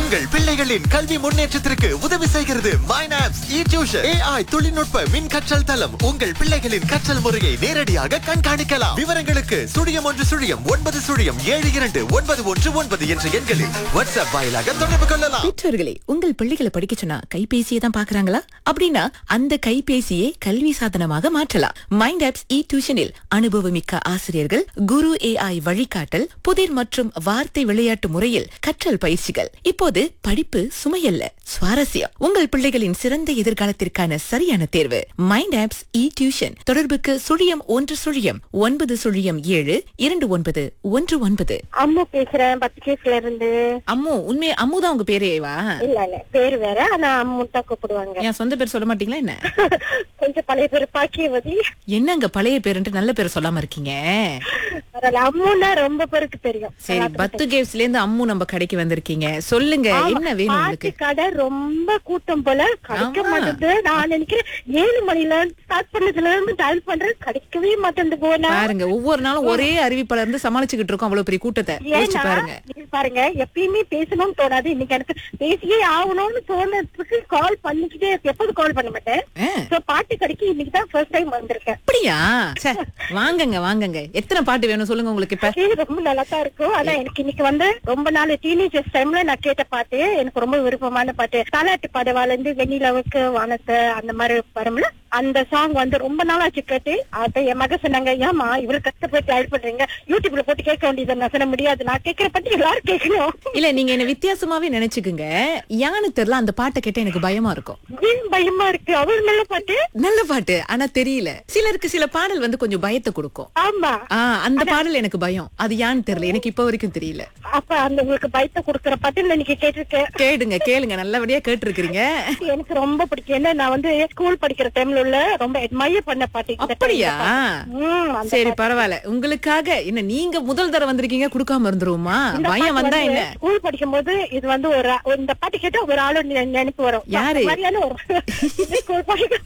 உங்கள் பிள்ளைகளின் கல்வி முன்னேற்றத்திற்கு உதவி செய்கிறது மைனாப்ஸ் இ டியூஷன் ஏஐ தொழில்நுட்ப மின் கற்றல் தளம் உங்கள் பிள்ளைகளின் கற்றல் முறையை நேரடியாக கண்காணிக்கலாம் விவரங்களுக்கு சுழியம் ஒன்று சுழியம் ஒன்பது சுழியம் ஏழு இரண்டு ஒன்பது ஒன்று ஒன்பது என்ற எண்களில் வாட்ஸ்அப் வாயிலாக தொடர்பு கொள்ளலாம் பெற்றோர்களே உங்கள் பிள்ளைகளை படிக்க சொன்னா கைபேசியை தான் பாக்குறாங்களா அப்படின்னா அந்த கைபேசியை கல்வி சாதனமாக மாற்றலாம் மைண்ட் ஆப்ஸ் இ டியூஷனில் அனுபவமிக்க ஆசிரியர்கள் குரு ஏஐ வழிகாட்டல் புதிர் மற்றும் வார்த்தை விளையாட்டு முறையில் கற்றல் பயிற்சிகள் இப்போது படிப்பு சுமையல்ல சுவாரஸ்யம் உங்கள் பிள்ளைகளின் சிறந்த எதிர்காலத்திற்கான சரியான தேர்வு மைண்ட் ஆப்ஸ் இ டியூஷன் தொடர்புக்கு சுழியம் ஒன்று சுழியம் ஒன்பது சுழியம் ஏழு இரண்டு ஒன்பது ஒன்று ஒன்பது அம்மு பேசுறேன் பத்து கேஸ்ல இருந்து அம்மு உண்மை அம்முதான் உங்க பேரேவா இல்ல இல்ல பேரு வேற ஆனா அம்மு தான் கூப்பிடுவாங்க என் சொந்த பேர் சொல்ல மாட்டீங்களா என்ன கொஞ்சம் பழைய பேரு பாக்கியவதி என்னங்க பழைய பேருன்ட்டு நல்ல பேர் சொல்லாம இருக்கீங்க பரவாயில்ல அம்முன்னா ரொம்ப பேருக்கு தெரியும் சரி பத்து கேவ்ஸ்ல இருந்து அம்மு நம்ம கடைக்கு வந்திருக்கீங்க சொல்லுங்க ஆமா, என்ன வேணும் பாட்டு உங்களுக்கு கடை ரொம்ப கூட்டம் போல கிடைக்க ஆமா. மாட்டேங்குது நான் நினைக்கிறேன் ஏழு மணில ஸ்டார்ட் பண்ணதுல இருந்து டயல் பண்றேன் கிடைக்கவே மாட்டேங்குது போனா பாருங்க ஒவ்வொரு நாளும் ஒரே அறிவிப்பாளர் இருந்து சமாளிச்சுக்கிட்டு இருக்கோம் அவ்வளவு பெரிய கூட்டத்தை யோசிச்சு ஏன்னா பாருங்க இது பாருங்க எப்பயுமே பேசணும்னு தோணாது இன்னைக்கு எனக்கு பேசியே ஆகணும்னு தோணுறதுக்கு கால் பண்ணிக்கிட்டே இருக்கு. எப்போதும் கால் பண்ண மாட்டேன் ஆ, So, பாட்டு கடைக்கு இன்னைக்கு தான் ஃபர்ஸ்ட் டைம் வந்திருக்கேன் அப்படியா ச்சே, வாங்கங்க வாங்கங்க எத்தனை பாட்டு வேணும் சொல்லுங்க உங்களுக்கு இப்ப இது ரொம்ப நல்லா தான் இருக்கும் ஆனா எனக்கு இன்னைக்கு வந்து ரொம்ப நாள் டீனேஜர்ஸ் டைம்ல நான் கேட்ட பாட்டு எனக்கு ரொம்ப விருப்பமான பாட்டு தாலாட்டு பாடவால இருந்து வெண்ணிலவுக்கு வானத்தை அந்த மாதிரி வரும்ல அந்த சாங் வந்து ரொம்ப நாளாச்சு கேட்டு அப்ப என் மக சொன்னாங்க ஏமா இவரு கஷ்டப்பட்டு ஆட் பண்றீங்க யூடியூப்ல போட்டு கேட்க வேண்டியது நான் சொன்ன முடியாது நான் கேட்கிற பாட்டு எல்லாரும் கேட்கணும் இல்ல நீங்க என்ன வித்தியாசமாவே நினைச்சுக்குங்க யானு தெரியல அந்த பாட்டை கேட்ட எனக்கு பயமா இருக்கும் ஏன் பயமா இருக்கு அவர் நல்ல பாட்டு நல்ல பாட்டு ஆனா தெரியல சிலருக்கு சில பாடல் வந்து கொஞ்சம் பயத்தை கொடுக்கும் ஆமா ஆ அந்த பாடல் எனக்கு பயம் அது யான்னு தெரியல எனக்கு இப்ப வரைக்கும் தெரியல அப்ப அந்த உங்களுக்கு பயத்தை கொடுக்கற பாட்டு இன்னைக்கு கேட்டிருக்கேன் கேடுங்க கேளுங்க நல்லபடியா கேட்டிருக்கிறீங்க எனக்கு ரொம்ப பிடிக்கும் ஏன்னா நான் வந்து ஸ்கூல் படிக்கிற டைம்ல உள்ள ரொம்ப admire பண்ண பாட்டு இந்த அப்படியா ம், அந்த சரி பரவாயில்ல உங்களுக்காக என்ன நீங்க முதல் தடவை வந்திருக்கீங்க கொடுக்காம இருந்துருவோமா பயம் வந்தா என்ன ஸ்கூல் படிக்கும் போது இது வந்து ஒரு ஆ- இந்த பாட்டு கேட்டா ஒரு ஆளு நி- நினைப்பு வரும் யாரு? அந்த மாதிரியான ஒரு ஸ்கூல் படிக்கும்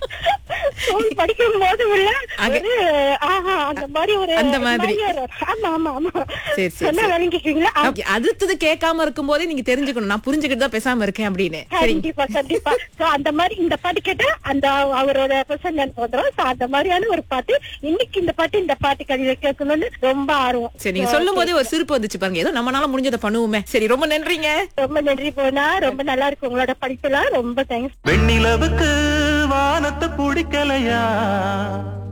ஸ்கூல் படிக்கும் போது உள்ள அங்க- ஒரு ஆஹா அந்த மாதிரி ஒரு அந்த மாதிரி. ஒரு- ஆமா ஆமா ஆமா சரி, சரி, சொன்னா சரி. விளங்கிக்கீங்களா ஆ, Okay, அடுத்தது கேட்காம இருக்கும் போதே நீங்க தெரிஞ்சுக்கணும் நான் புரிஞ்சுக்கிட்டு தான் பேசாம இருக்கேன் அப்படின்னு சரிங்க கண்டிப்பா கண்டிப்பா சோ அந்த மாதிரி இந்த பாட்டு கேட்டா அந்த அவரோட பர்சன் எனக்கு வந்துடும் சோ அந்த மாதிரியான ஒரு பாட்டு இன்னைக்கு இந்த பாட்டு இந்த பாட்டு கதையில கேட்கணும்னு ரொம்ப ஆர்வம் சரி நீங்க சொல்லும் போதே ஒரு சிரிப்பு வந்துச்சு பாருங்க ஏதோ நம்மனால முடிஞ்சதை பண்ணுவோமே சரி ரொம்ப நன்றிங்க ரொம்ப நன்றி போனா ரொம்ப நல்லா இருக்கு உங்களோட படிப்புலாம் ரொம்ப தேங்க்ஸ் வெண்ணிலவுக்கு வானத்தை பிடிக்கலையா